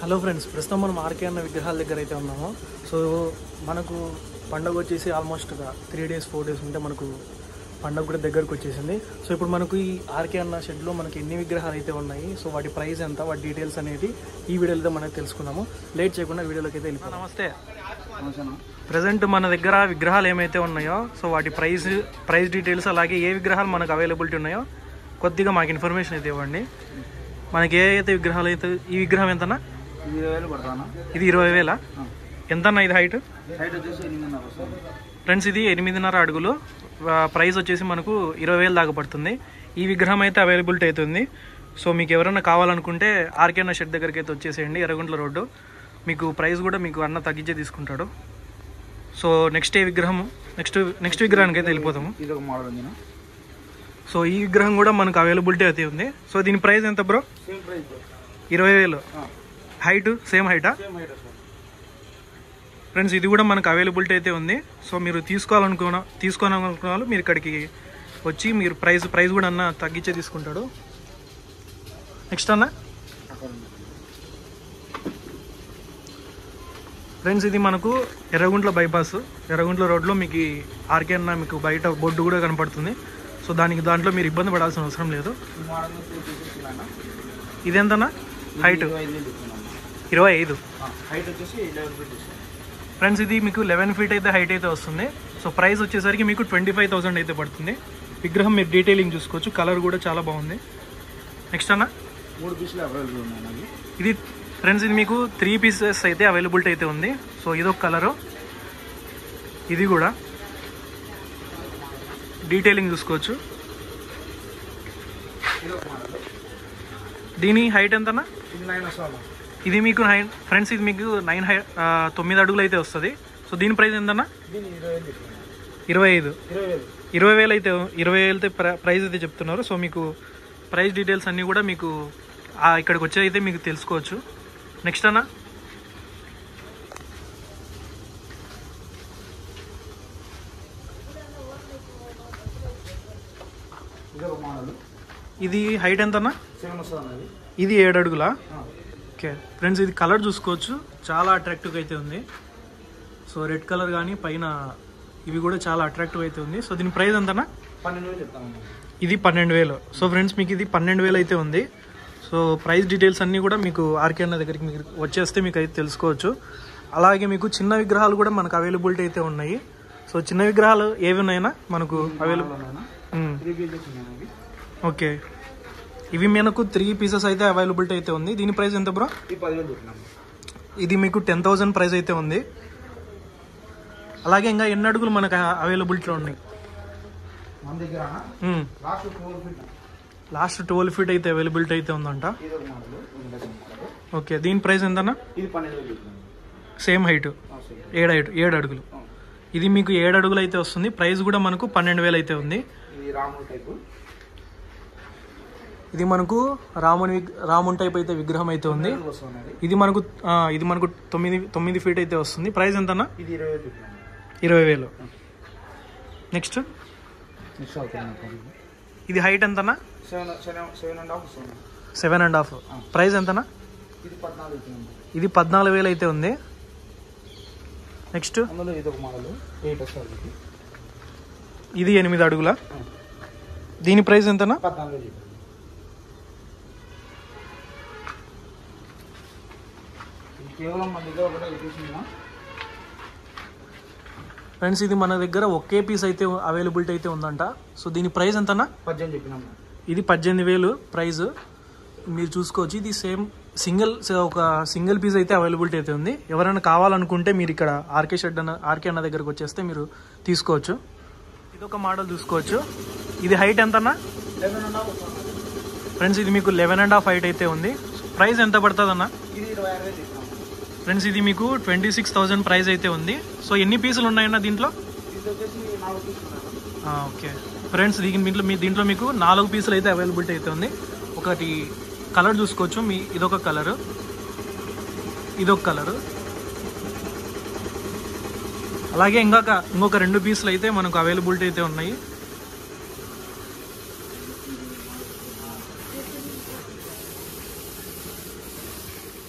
Hello friends ప్రస్తుతం మనం RK అన్న విగ్రహాల దగ్గర అయితే ఉన్నాము సో మనకు పండగ వచ్చేసి almost three days four days ఉంటే మనకు పండగ కూడా దగ్గరకు వచ్చేసింది సో ఇప్పుడు మనకు ఈ ఆర్కే అన్న షెడ్లో మనకి ఎన్ని విగ్రహాలు అయితే ఉన్నాయి సో వాటి ప్రైస్ ఎంత వాటి డీటెయిల్స్ అనేది ఈ వీడియోలో మనం తెలుసుకుందాము లేట్ చేయకుండా వీడియోలోకి అయితే వెళ్ళిపోతాం నమస్తే ప్రజెంట్ మన దగ్గర విగ్రహాలు ఏమైతే ఉన్నాయో సో వాటి ప్రైస్ ప్రైస్ డీటెయిల్స్ అలాగే ఏ విగ్రహాలు మనకు అవైలబిలిటీ ఉన్నాయో కొద్దిగా మాకు ఇన్ఫర్మేషన్ అయితే ఇవ్వండి మనకి ఏ అయితే విగ్రహాలు అయితే ఈ విగ్రహం ఎంతనా ఇరవై వేలు పడతానా ఇది ఇరవై వేల ఎంతన్నా ఇది హైట్ సైడ్ వచ్చేసి ఎనిమిదిన్నర వస్తుంది ఫ్రెండ్స్ ఇది ఎనిమిదిన్నర అడుగులు ఆ, ప్రైస్ వచ్చేసి మనకు ఇరవై వేలు దాకా పడుతుంది ఈ విగ్రహం అయితే అవైలబిలిటీ అవుతుంది సో మీకు ఎవరైనా కావాలనుకుంటే ఆర్కేనా షెడ్ దగ్గరికి అయితే వచ్చేసేయండి ఎర్రగుంట్ల రోడ్డు మీకు ప్రైస్ కూడా మీకు అన్న తగ్గించే తీసుకుంటాడు సో నెక్స్ట్ ఏ విగ్రహం నెక్స్ట్ నెక్స్ట్ విగ్రహానికి అయితే వెళ్ళిపోతాము ఇది ఒక మోడల్ ఉంది సో ఈ విగ్రహం కూడా మనకు అవైలబిలిటీ అయితే ఉంది సో దీని ప్రైస్ ఎంత బ్రో సేమ్ ప్రైస్ ఇరవై వేలు హైట్ సేమ్ హైటా సేమ్ హైట్ సార్ ఫ్రెండ్స్ ఇది కూడా మనకు అవైలబిలిటీ అయితే ఉంది సో మీరు తీసుకోవాలనుకున్న తీసుకోవాలనుకున్న వాళ్ళు మీరు ఇక్కడికి వచ్చి మీరు ప్రైస్ ప్రైస్ కూడా అన్న తగ్గించే తీసుకుంటాడు నెక్స్ట్ అన్న ఫ్రెండ్స్ ఇది మనకు ఎర్రగుంట్ల బైపాస్ ఎర్రగుంట్ల రోడ్లో మీకు ఈ ఆర్కే అన్న మీకు బయట బొడ్డు కూడా కనపడుతుంది సో దానికి దాంట్లో మీరు ఇబ్బంది పడాల్సిన అవసరం లేదు ఈ మోడల్ చూపించాను ఇది ఎంతనా హైట్ ఇరవై ఐదు వేలు చెప్తున్నాను ఇరవై ఐదు హైట్ వచ్చేసి లెవెన్ ఫీట్ ఇస్తాను ఫ్రెండ్స్ ఇది మీకు లెవెన్ ఫీట్ అయితే హైట్ అయితే వస్తుంది సో ప్రైస్ వచ్చేసరికి మీకు ట్వంటీ ఫైవ్ థౌసండ్ అయితే పడుతుంది విగ్రహం మీరు డీటెయిలింగ్ చూసుకోవచ్చు కలర్ కూడా చాలా బాగుంది నెక్స్ట్ అన్న మూడు పీసులు అవైలబుల్ ఉన్నాయి నాకు ఇది ఫ్రెండ్స్ ఇది మీకు త్రీ పీసెస్ అయితే అవైలబిలిటీ అయితే ఉంది సో ఇదొక కలరు ఇది కూడా డీటెయిలింగ్ చూసుకోవచ్చు ఇది ఒక మోడల్ దీని హైట్ ఎంతనా ఇది నైన్ వస్తుంది ఇది మీకు నైన్ ఫ్రెండ్స్ ఇది మీకు నైన్ హై ఆ, తొమ్మిది అడుగులు అయితే వస్తుంది సో దీని ప్రైస్ ఎంతన్నా దీన్ని ఇరవై వేలు చెప్తున్నాను ఇరవై ఐదు ఇరవై వేలు ఇరవై వేలు అయితే ఇరవై వేలు అయితే ప్ర- ప్రైస్ అయితే చెప్తున్నారు సో మీకు ప్రైస్ డీటెయిల్స్ అన్నీ కూడా మీకు ఆ ఇక్కడికి వచ్చి అయితే మీకు తెలుసుకోవచ్చు నెక్స్ట్ అన్న ఇది ఒక మోడల్ ఇది హైట్ ఎంత అన్న సెవెన్ వస్తుంది అది ఇది ఏడు అడుగులా ఓకే ఫ్రెండ్స్ ఇది కలర్ చూసుకోవచ్చు చాలా అట్రాక్టివ్గా అయితే ఉంది సో రెడ్ కలర్ కానీ పైన ఇవి కూడా చాలా అట్రాక్టివ్ అయితే ఉంది సో దీని ప్రైస్ ఎంతనా పన్నెండు వేలు చెప్తాను ఇది పన్నెండు వేలు సో ఫ్రెండ్స్ మీకు ఇది పన్నెండు వేలు అయితే ఉంది సో ప్రైస్ డీటెయిల్స్ అన్నీ కూడా మీకు ఆర్కే అన్న దగ్గరికి మీరు వచ్చేస్తే మీకు అయితే తెలుసుకోవచ్చు అలాగే మీకు చిన్న విగ్రహాలు కూడా మనకు అవైలబిలిటీ అయితే ఉన్నాయి సో చిన్న విగ్రహాలు ఏవి ఉన్నాయన్నా మనకు అవైలబుల్ త్రీ పీసెస్ ఉన్నాయి అవి ఓకే ఇవి మనకు త్రీ పీసెస్ అయితే అవైలబిలిటీ అయితే ఉంది దీని ప్రైస్ ఎంత బ్రో ఈ పదివేలు చెప్పినాము ఇది మీకు టెన్ థౌసండ్ ప్రైస్ అయితే ఉంది అలాగే ఇంకా ఎన్ని అడుగులు మనకు అవైలబిలిటీలో ఉన్నాయి మన దగ్గర మ్మ్. Last four feet last twelve feet అయితే అవైలబిలిటీ అయితే ఉందంట ఇది ఒక మోడల్ ఇది డజన్ మోడల్ ఓకే దీని ప్రైస్ ఎంతనా ఇది పన్నెండు వేలు చెప్తున్నాను సేమ్ హైట్ సరే ఏడు హైట్ ఏడు అడుగులు ఇది మీకు ఏడు అడుగులు అయితే వస్తుంది ప్రైస్ కూడా మనకు పన్నెండు వేలు అయితే ఉంది ఇది రాముడు టైపు ఇది మనకు రాముని విగ్- రాముని టైప్ అయితే విగ్రహం అయితే ఉంది వస్తుంది ఇది మనకు ఆ, ఇది మనకు తొమ్మిది తొమ్మిది ఫీట్ అయితే వస్తుంది ప్రైస్ ఎంతనా ఇది ఇరవై వేలు చెప్పినాము ఇరవై వేలు నెక్స్ట్ నెక్స్ట్ అవుతుంది ఇది హైట్ ఎంతనా seven seven seven and half వస్తుంది సెవెన్ అండ్ హాఫ్ ప్రైస్ ఎంతనా ఇది పద్నాలుగు అవుతుంది ఇది పద్నాలుగు వేలు అయితే ఉంది నెక్స్ట్ అందులో ఇది ఒక మోడల్ ఎయిట్ వస్తుంది ఇది ఇది ఎనిమిది అడుగుల దీని ప్రైస్ ఎంతనా పద్నాలుగు వేలు చెప్పాను ఇది కేవలం మన దగ్గర ఒకటే తీసుకున్నా ఫ్రెండ్స్ ఇది మన దగ్గర ఒకే పీస్ అయితే అవైలబిలిటీ అయితే ఉందంట సో దీని ప్రైస్ ఎంతనా పద్దెనిమిది చెప్పినాము ఇది పద్దెనిమిది వేలు ప్రైస్ మీరు చూసుకోవచ్చు ఇది సేమ్ సింగిల్ ఒక సింగిల్ పీస్ అయితే అవైలబిలిటీ అయితే ఉంది ఎవరైనా కావాలనుకుంటే మీరు ఇక్కడ ఆర్కే షెడ్ అన్న ఆర్కే అన్న దగ్గరకు వచ్చేస్తే మీరు తీసుకోవచ్చు ఇది ఒక మోడల్ చూసుకోవచ్చు ఇది హైట్ ఎంతన్నా లెవెన్ అండ్ హాఫ్ వస్తుంది ఫ్రెండ్స్ ఇది మీకు లెవెన్ అండ్ హాఫ్ హైట్ అయితే ఉంది ప్రైస్ ఎంత పడుతుంది అన్న ఇది ఇరవై ఆరు వేలు చెప్పినాము ఫ్రెండ్స్ ఇది మీకు ట్వంటీ సిక్స్ థౌసండ్ ప్రైస్ అయితే ఉంది సో ఎన్ని పీసులు ఉన్నాయన్న దీంట్లో ఇది వచ్చేసి నాలుగు తీసుకున్నాను ఆ, ఓకే ఫ్రెండ్స్ దీని దీంట్లో మీ దీంట్లో మీకు నాలుగు పీసులు అయితే అవైలబిలిటీ అయితే ఉంది ఒకటి కలర్ చూసుకోవచ్చు మీ ఇదొక కలరు ఇదొక కలరు అలాగే ఇంకొక ఇంకొక రెండు పీసులు అయితే మనకు అవైలబిలిటీ అయితే ఉన్నాయి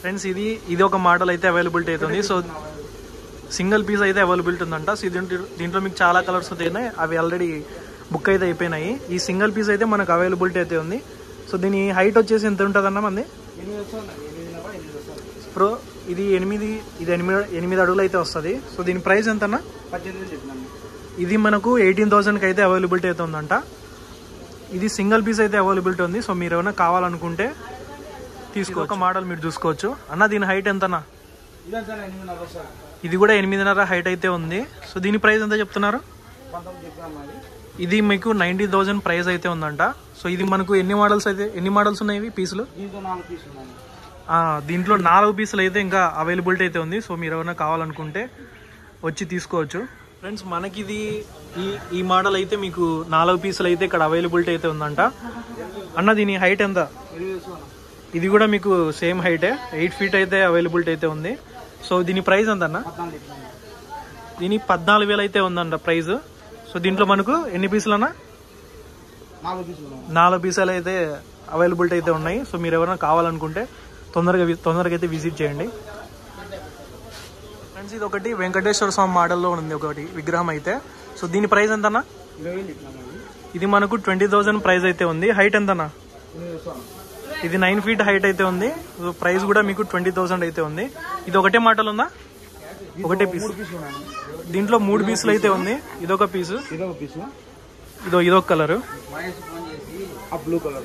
ఫ్రెండ్స్ ఇది ఇది ఒక మోడల్ అయితే అవైలబిలిటీ అవుతుంది సో సింగిల్ పీస్ అయితే అవైలబిలిటీ ఉందంట సో దీంట్లో దీంట్లో మీకు చాలా కలర్స్ అయితే అవి ఆల్రెడీ బుక్ అయితే అయిపోయినాయి ఈ సింగిల్ పీస్ అయితే మనకు అవైలబిలిటీ అయితే ఉంది సో దీని హైట్ వచ్చేసి ఎంత ఉంటుంది అన్న మంది ఎనిమిది వస్తుంది ఎనిమిదిన్నర ఎనిమిది వస్తుంది ప్రో ఇది ఎనిమిది ఇది ఎనిమిది ఎనిమిది అడుగులు అయితే వస్తుంది సో దీని ప్రైస్ ఎంతన్నా పద్దెనిమిది చెప్పినాము ఇది మనకు ఎయిటీన్ థౌసండ్కి అయితే అవైలబిలిటీ అయితే ఉందంట ఇది సింగిల్ పీస్ అయితే అవైలబిలిటీ ఉంది సో మీరు ఏమైనా కావాలనుకుంటే తీసుకో ఒక మోడల్ మీరు చూసుకోవచ్చు అన్న దీని హైట్ ఎంతనా ఇదంతా ఎనిమిదిన్నర వస్తుంది ఇది కూడా ఎనిమిదిన్నర హైట్ అయితే ఉంది సో దీని ప్రైస్ ఎంత చెప్తున్నారు పంతొమ్మిది చెప్పినాము అది ఇది మీకు నైంటీ థౌసండ్ ప్రైస్ అయితే ఉందంట సో ఇది మనకు ఎన్ని మోడల్స్ అయితే ఎన్ని మోడల్స్ ఉన్నాయి ఇవి పీసులు దీంతో నాలుగు పీసులు ఉన్నాయి ఆ, దీంట్లో నాలుగు పీసులు అయితే ఇంకా అవైలబిలిటీ అయితే ఉంది సో మీరు ఏమైనా కావాలనుకుంటే వచ్చి తీసుకోవచ్చు ఫ్రెండ్స్ మనకి ఇది ఈ ఈ మోడల్ అయితే మీకు నాలుగు పీసులు అయితే ఇక్కడ అవైలబిలిటీ అయితే ఉందంట అన్న దీని హైట్ ఎంత ఎనిమిది వస్తుంది ఇది కూడా మీకు సేమ్ హైటే ఎయిట్ ఫీట్ అయితే అవైలబిలిటీ అయితే ఉంది సో దీని ప్రైస్ ఎంత అన్న పద్నాలుగు చెప్పినాము దీని పద్నాలుగు వేలు అయితే ఉందంట ప్రైస్ సో దీంట్లో మనకు ఎన్ని పీసులు అన్న నాలుగు పీసులు ఉన్నాయి నాలుగు పీసాలు అయితే అవైలబిలిటీ అయితే ఉన్నాయి సో మీరు ఎవరైనా కావాలనుకుంటే తొందరగా వి- తొందరగా అయితే విజిట్ చేయండి ఫ్రెండ్స్ ఇది ఒకటి వెంకటేశ్వర స్వామి మోడల్లో ఉంది ఒకటి విగ్రహం అయితే సో దీని ప్రైస్ ఎంతన్నా ఇరవై వేలు చెప్పినాము అది ఇది మనకు ట్వంటీ థౌసండ్ ప్రైస్ అయితే ఉంది హైట్ ఎంతన్నా ఎనిమిది వస్తుంది ఇది నైన్ ఫీట్ హైట్ అయితే ఉంది సో ప్రైస్ కూడా మీకు ట్వంటీ థౌసండ్ అయితే ఉంది ఇది ఒకటే మాటలు ఉందా ఒకటే పీస్ మూడు పీసులు ఉన్నాయి దీంట్లో మూడు పీసులు అయితే ఉంది ఇదొక పీసు ఇది ఒక పీసు ఇదో ఇదొక కలరు మహేష్ ఫోన్ చేసి ఆ బ్లూ కలర్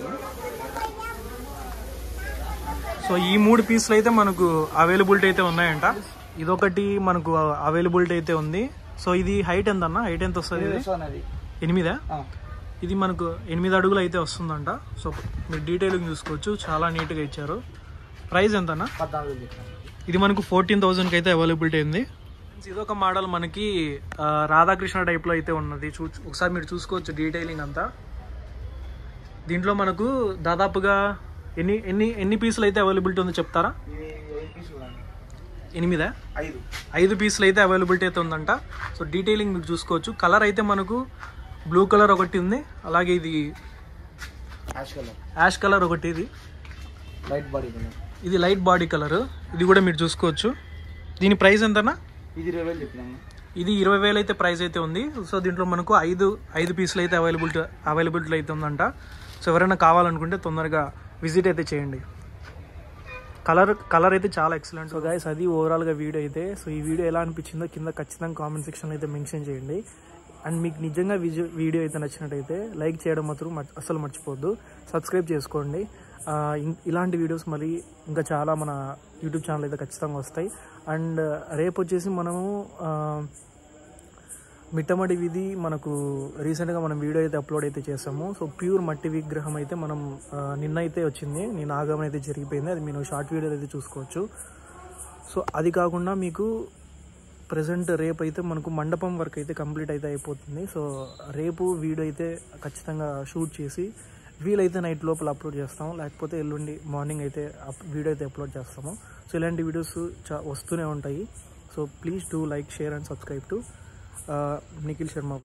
సో ఈ మూడు పీసులు అయితే మనకు అవైలబిలిటీ అయితే ఉన్నాయంట ఇదొకటి మనకు అవైలబిలిటీ అయితే ఉంది సో ఇది హైట్ ఎంత అన్న హైట్ ఎంత వస్తుంది ఇది వస్తుంది అది ఎనిమిదా ఆ. ఇది మనకు ఎనిమిది అడుగులు అయితే వస్తుందంట సో మీరు డీటెయిల్గా చూసుకోవచ్చు చాలా నీట్గా ఇచ్చారు ప్రైస్ ఎంత అన్న పద్నాలుగు వేలు చెప్పినాము ఇది మనకు ఫోర్టీన్ థౌజండ్కి అయితే అవైలబిలిటీ ఉంది ఇదొక మోడల్ మనకి ఆ, రాధాకృష్ణ టైప్లో అయితే ఉన్నది చూ ఒకసారి మీరు చూసుకోవచ్చు డీటెయిలింగ్ అంతా దీంట్లో మనకు దాదాపుగా ఎన్ని ఎన్ని ఎన్ని పీసులు అయితే అవైలబిలిటీ ఉందో చెప్తారా ఇది ఐదు పీసులు ఉన్నాయి ఎనిమిదా ఐదు ఐదు పీసులు అయితే అవైలబిలిటీ అయితే ఉందంట సో డీటెయిలింగ్ మీరు చూసుకోవచ్చు కలర్ అయితే మనకు బ్లూ కలర్ ఒకటి ఉంది అలాగే ఇది యాష్ కలర్ యాష్ కలర్ ఒకటి ఇది లైట్ బాడీ కలర్ ఇది లైట్ బాడీ కలర్ ఇది కూడా మీరు చూసుకోవచ్చు దీని ప్రైస్ ఎంతనా ఇది ఇరవై వేలు చెప్పినాము ఇది ఇరవై వేలు అయితే ప్రైస్ అయితే ఉంది సో దీంట్లో మనకు ఐదు ఐదు పీసులు అయితే అవైలబిలిటీ అవైలబిలిటీ అయితే ఉందంట సో ఎవరైనా కావాలనుకుంటే తొందరగా విజిట్ అయితే చేయండి కలర్ కలర్ అయితే చాలా ఎక్సలెంట్ సో గైస్ అది ఓవరాల్గా వీడియో అయితే సో ఈ వీడియో ఎలా అనిపించిందో కింద ఖచ్చితంగా కామెంట్ సెక్షన్లో అయితే మెన్షన్ చేయండి అండ్ మీకు నిజంగా విజు వీడియో అయితే నచ్చినట్టయితే లైక్ చేయడం మాత్రం మర్చి- అస్సలు మర్చిపోవద్దు సబ్స్క్రైబ్ చేసుకోండి ఆ, ఇం- ఇలాంటి వీడియోస్ మరి ఇంకా చాలా మన యూట్యూబ్ ఛానల్ అయితే ఖచ్చితంగా వస్తాయి అండ్ రేపు వచ్చేసి మనము ఆ, మిట్టమడి విధి మనకు రీసెంట్గా మనం వీడియో అయితే అప్లోడ్ అయితే చేసాము సో ప్యూర్ మట్టి విగ్రహం అయితే మనం ఆ, నిన్న అయితే వచ్చింది నేను ఆగమనం అయితే జరిగిపోయింది అది మీరు షార్ట్ వీడియో అయితే చూసుకోవచ్చు సో అది కాకుండా మీకు ప్రజెంట్ రేపు అయితే మనకు మండపం వర్క్ అయితే కంప్లీట్ అయితే అయిపోతుంది సో రేపు వీడియో అయితే ఖచ్చితంగా షూట్ చేసి వీలైతే నైట్ లోపల అప్లోడ్ చేస్తాము లేకపోతే ఎల్లుండి మార్నింగ్ అయితే అప్ వీడియో అయితే అప్లోడ్ చేస్తాము సో ఇలాంటి వీడియోస్ చా వస్తూనే ఉంటాయి so please do like share and subscribe to Nikhil Sharma